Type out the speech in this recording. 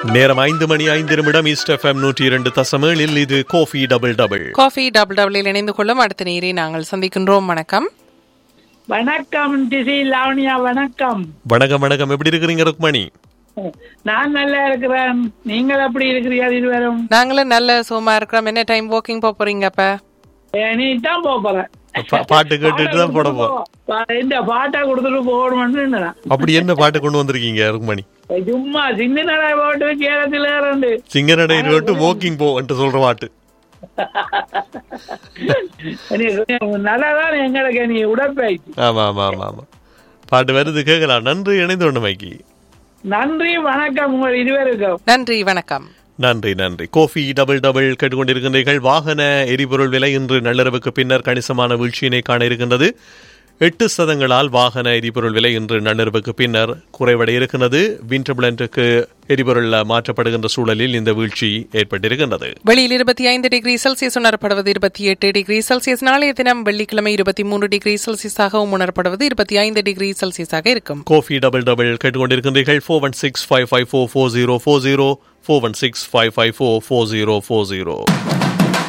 நேரம் ஐந்து மணி ஐந்து நிமிடம் ஈஸ்ட் எஃப்எம் நூற்றி இரண்டு தசமேழில் இது coffee double double coffee double டபுளில் இணைந்து கொள்ளும் அடுத்த நீரை நாங்கள் சந்திக்கின்றோம் வணக்கம் வணக்கம் திசி லாவணியா வணக்கம் வணக்கம் வணக்கம் எப்படி இருக்கிறீங்க ருக்மணி நான் நல்லா இருக்கிறேன் நீங்கள் எப்படி இருக்கிறீர்கள் இருவரும் நாங்களும் நல்ல சுகமா இருக்கிறோம் என்ன டைம் வாக்கிங் போக போறீங்க அப்ப நீ தான் போக போறேன் பா- பாட்டு கேட்டுட்டு தான் போட போ இந்த பாட்டா கொடுத்துட்டு போகணும்னு நான். அப்படி என்ன பாட்டு கொண்டு வந்திருக்கீங்க ருக்மணி சும்மா சின்ன நடை போட்டு கேரத்தில் இருந்து சிங்கநடை ரோட்டு வாக்கிங் போன்ட்டு சொல்ற பாட்டு நல்லாதான் எங்களுக்கு நீ உடற்பயிற்சி ஆமா ஆமா ஆமா ஆமா பாட்டு வருது கேட்கலாம் நன்றி இணைந்து கொண்டு மைக்கி நன்றி வணக்கம் உங்கள் இருவருக்கும் நன்றி வணக்கம் நன்றி நன்றி கோஃபி டபுள் டபுள் கேட்டுக்கொண்டிருக்கின்றீர்கள் வாகன எரிபொருள் விலை இன்று நள்ளிரவுக்கு பின்னர் கணிசமான வீழ்ச்சியினை காண இருக்கின்றது எட்டு சதங்களால் வாகன எரிபொருள் விலை இன்று நள்ளிரவுக்கு பின்னர் குறைவடைய இருக்கிறது விண்டர்பிளண்ட்டுக்கு எரிபொருள் மாற்றப்படுகின்ற சூழலில் இந்த வீழ்ச்சி ஏற்பட்டிருக்கின்றது வெளியில் இருபத்தி ஐந்து டிகிரி செல்சியஸ் உணரப்படுவது இருபத்தி எட்டு டிகிரி செல்சியஸ் நாளைய தினம் வெள்ளிக்கிழமை இருபத்தி மூன்று டிகிரி செல்சியஸாகவும் உணரப்படுவது இருபத்தி ஐந்து டிகிரி செல்சியஸாக இருக்கும் கோஃபி டபுள் டபுள் கேட்டுக்கொண்டிருக்கின்றீர்கள் four one six five five four four zero four zero four one six five five four four zero four zero